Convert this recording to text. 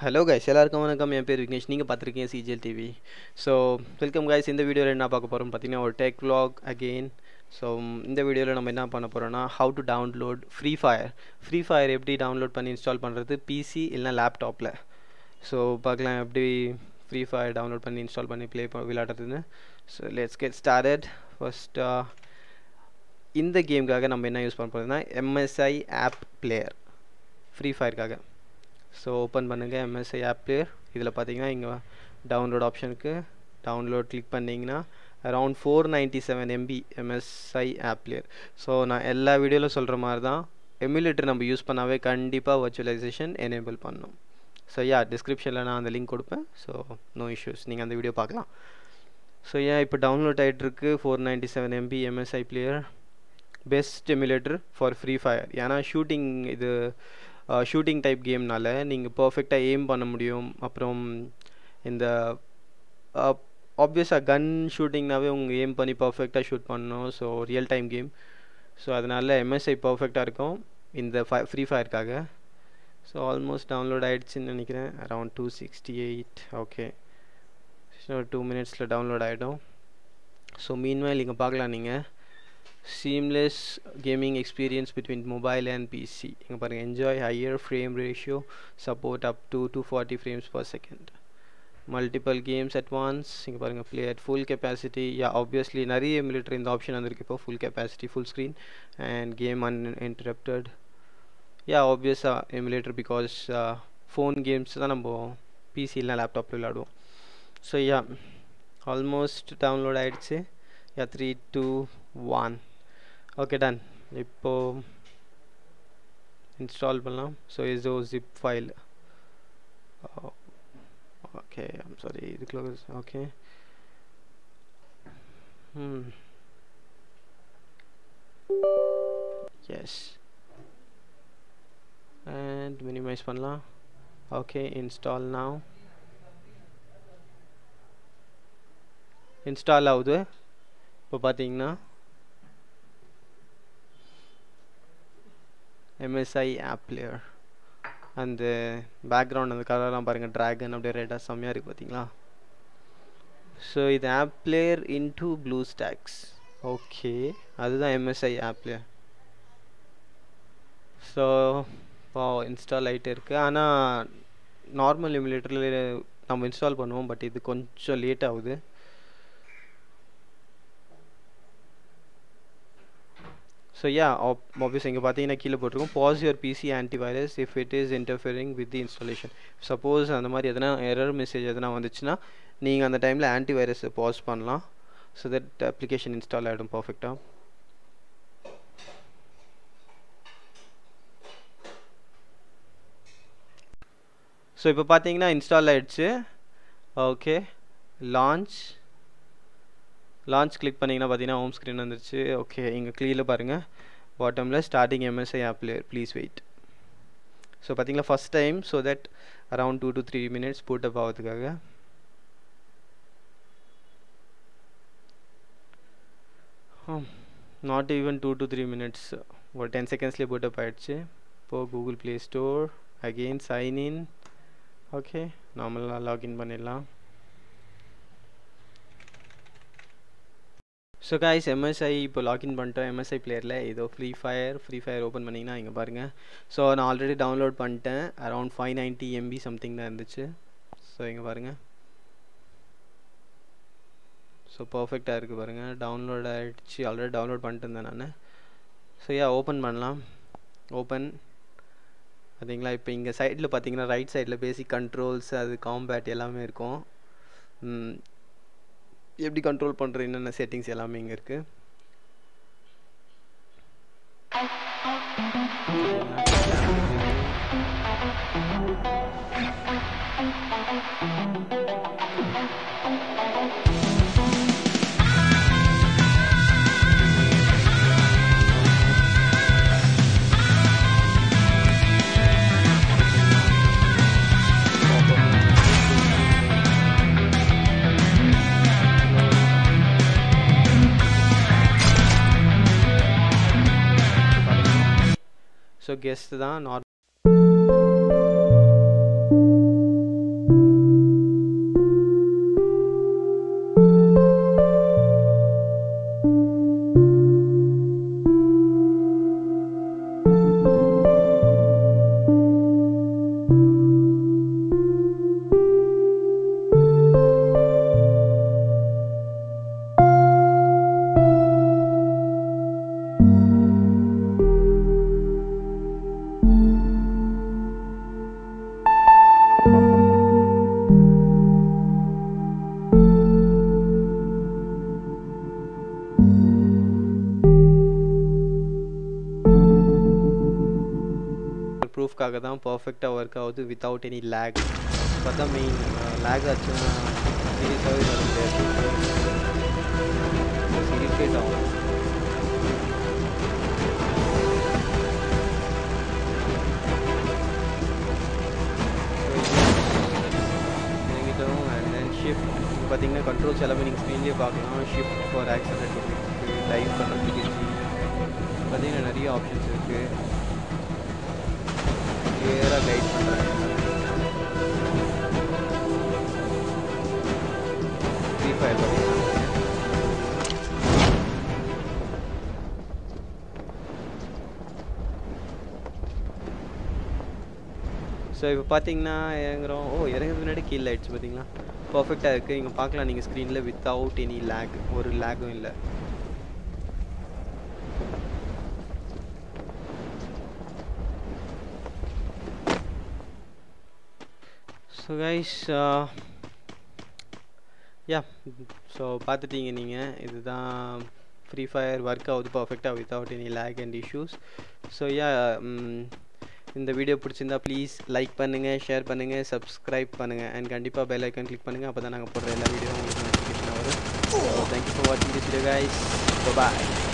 hello guys எல்லாருக்கும் வணக்கம் என் பேர் விக்னேஷ் நீங்கள் பார்த்துருக்கீங்க CGL TV so welcome guys இந்த வீடியோவில் என்ன பார்க்க போகிறோம் பார்த்தீங்கன்னா ஒரு டெக் vlog அகெயின் ஸோ இந்த வீடியோவில் நம்ம என்ன பண்ண போகிறோம்னா how to download Free Fire Free Fire எப்படி டவுன்லோட் பண்ணி இன்ஸ்டால் பண்ணுறது பிசி இல்லைனா லேப்டாப்பில் ஸோ பார்க்கலாம் எப்படி ஃப்ரீ ஃபயர் டவுன்லோட் பண்ணி இன்ஸ்டால் பண்ணி ப்ளே விளையாடுறதுன்னு so let's get started first இந்த கேமுக்காக நம்ம என்ன யூஸ் பண்ண போகிறோம்னா எம்எஸ்ஐ ஆப் பிளேயர் ஃப்ரீ ஃபயருக்காக ஸோ ஓப்பன் பண்ணுங்கள் எம்எஸ்ஐ ஆப் பிளேயர் இதில் பார்த்தீங்கன்னா இங்கே டவுன்லோட் ஆப்ஷனுக்கு டவுன்லோட் கிளிக் பண்ணிங்கன்னா around four ninety seven MB MSI App Player so நான் எல்லா வீடியோவில் சொல்கிற மாதிரி தான் எமுலேட்டர் நம்ம யூஸ் பண்ணாவே கண்டிப்பாக வர்ச்சுவலைசேஷன் எனேபிள் பண்ணணும் ஸோ யா டிஸ்கிரிப்ஷனில் நான் அந்த லிங்க் கொடுப்பேன் ஸோ நோ இஷ்யூஸ் நீங்கள் அந்த வீடியோ பார்க்கலாம் ஸோ ஏன் இப்போ டவுன்லோட் ஆகிட்டுருக்கு four ninety seven MB MSI player best emulator for Free Fire ஏன்னா ஷூட்டிங் இது ஷூட்டிங் டைப் கேம்னால நீங்கள் பர்ஃபெக்டாக எய்ம் பண்ண முடியும் அப்புறம் இந்த ஆப்வியஸாக கன் ஷூட்டிங்னாவே உங்கள் எய்ம் பண்ணி பர்ஃபெக்டாக ஷூட் பண்ணணும் so real time game so அதனால் எம்எஸ்ஐ பர்ஃபெக்டாக இருக்கும் இந்த ஃபை ஃப்ரீ ஃபயருக்காக ஸோ ஆல்மோஸ்ட் டவுன்லோட் ஆகிடுச்சின்னு நினைக்கிறேன் around two sixty eight okay so two மினிட்ஸில் டவுன்லோட் ஆகிடும் ஸோ மீன்வைல் இங்கே பார்க்கலாம் நீங்கள் seamless gaming experience between mobile and PC இங்க பாருங்க enjoy higher frame ratio support up to 240 frames per second multiple games at once இங்க பாருங்க play at full capacity yeah obviously நிறைய emulator இந்த ஆப்ஷன் வந்திருக்கு இப்போ full capacity full screen and game uninterrupted yeah obvious uh, emulator because uh, phone games தான் நம்ம PC இல்லைனா லேப்டாப்பில் விளையாடுவோம் ஸோ யா ஆல்மோஸ்ட் டவுன்லோட் ஆகிடுச்சு yeah three two one okay done இப்போ இன்ஸ்டால் பண்ணலாம் so is oh zip file okay I'm sorry இதுக்குள்ள okay hmm yes and minimize பண்ணலாம் ஓகே இன்ஸ்டால் நாவ் இன்ஸ்டால் ஆகுது இப்போ பார்த்தீங்கன்னா எம்எஸ்ஐ ஆப் பிளேயர் அந்த background அந்த கலர்லாம் பாருங்கள் ட்ராகன் அப்படியே ரெட்டாக செம்மையாக இருக்குது பார்த்தீங்களா ஸோ இது App Player into BlueStacks okay அதுதான் எம்எஸ்ஐ ஆப் பிளேயர் ஸோ இப்போ இன்ஸ்டால் ஆகிட்டே இருக்குது ஆனால் நார்மல் எமுலேட்டரில் நம்ம இன்ஸ்டால் பண்ணுவோம் பட் இது கொஞ்சம் லேட் ஆகுது ஸோ யா ஆப்வியஸ் இங்கே பார்த்தீங்கன்னா கீழே போட்டிருக்கோம் pause your PC antivirus if it is interfering with the installation suppose அந்த மாதிரி எதனா எரர் மெசேஜ் எதனா வந்துச்சுன்னா நீங்கள் அந்த டைமில் ஆன்டிவைரஸை பாஸ் பண்ணலாம் ஸோ தட் அப்ளிகேஷன் இன்ஸ்டால் ஆகிடும் பர்ஃபெக்டாக ஸோ இப்போ பார்த்தீங்கன்னா இன்ஸ்டால் ஆகிடுச்சு ஓகே லான்ச் லான்ச் கிளிக் பண்ணிங்கன்னா பார்த்தீங்கன்னா ஹோம் ஸ்க்ரீன் வந்துருச்சு ஓகே இங்கே க்ளீனில் பாருங்கள் பாட்டமில் starting MSI App Player please wait so பார்த்தீங்களா first time so that around two to three minutes boot up ஆகிறதுக்காக not even two to three minutes ஒரு டென் செகண்ட்ஸ்லேயே பூட் அப் ஆகிடுச்சு இப்போது Google Play Store again sign in okay நார்மலாக login பண்ணிடலாம் so guys MSI இப்போ login பண்ணிட்டோம் MSI பிளேயரில் இதோ Free Fire Free Fire open பண்ணிங்கன்னா இங்கே பாருங்கள் ஸோ நான் ஆல்ரெடி டவுன்லோட் பண்ணிட்டேன் around five ninety MB something தான் இருந்துச்சு ஸோ இங்கே பாருங்கள் ஸோ பர்ஃபெக்டாக இருக்குது பாருங்கள் டவுன்லோட் ஆகிடுச்சு ஆல்ரெடி டவுன்லோட் பண்ணிட்டு இருந்தேன் நான் ஸோ யா ஓப்பன் பண்ணலாம் ஓப்பன் பார்த்தீங்களா இப்போ இங்கே சைடில் பார்த்தீங்கன்னா ரைட் சைடில் பேசிக் கண்ட்ரோல்ஸ் அது காம்பேட் எல்லாமே இருக்கும் எப்படி கண்ட்ரோல் பண்ணுற என்னென்ன செட்டிங்ஸ் எல்லாமே இங்கே இருக்குது ஸோ கெஸ்ட் தான் நார்மல் ப்ரூஃப்காக தான் பர்ஃபெக்டாக ஒர்க் ஆகுது வித்தவுட் எனி லேக் பார்த்தா மெயின் லேக் ஆச்சுன்னா சீரியஸாகவே வர முடியாது இரிட்டேட் ஆகும் இறங்கிட்டோம் அண்ட் தென் ஷிஃப்ட் பார்த்தீங்கன்னா கண்ட்ரோல்ஸ் எல்லாமே நீங்கள் ஸ்க்ரீன்லேயே பார்க்கலாம் ஷிஃப்ட் ஃபார் ஆக்சிடென்ட் இருக்குது டைவ் பண்ணுறதுக்கு பார்த்தீங்கன்னா நிறைய ஆப்ஷன்ஸ் இருக்குது கிளியராக கைட் பண்ணுறாங்க ஃப்ரீ ஃபயர் பார்த்தீங்கன்னா ஸோ இப்போ பார்த்தீங்கன்னா இறங்குறோம் ஓ இறங்குறது முன்னாடி கீழே ஆயிடுச்சு பார்த்தீங்களா பர்ஃபெக்டாக இருக்குது இங்கே பார்க்கலாம் நீங்கள் ஸ்க்ரீனில் வித்தவுட் எனி லேக் ஒரு லேக்கும் இல்லை ஸோ கைஸ் யா ஸோ பார்த்துட்டீங்க நீங்கள் இதுதான் ஃப்ரீ ஃபயர் ஒர்க் ஆகுது பர்ஃபெக்டாக without any lag and issues so yeah இந்த வீடியோ பிடிச்சிருந்தா ப்ளீஸ் லைக் பண்ணுங்கள் ஷேர் பண்ணுங்கள் சப்ஸ்கிரைப் பண்ணுங்கள் அண்ட் கண்டிப்பாக பெல் ஐக்கான் கிளிக் பண்ணுங்கள் அப்போ தான் நாங்கள் போடுற எல்லா வீடியோ உங்களுக்கு நோட்டிஃபிகேஷன் வரும் ஸோ தேங்க்யூ ஃபார் வாட்சிங் திஸ் வீடியோ கைஸ் பாய்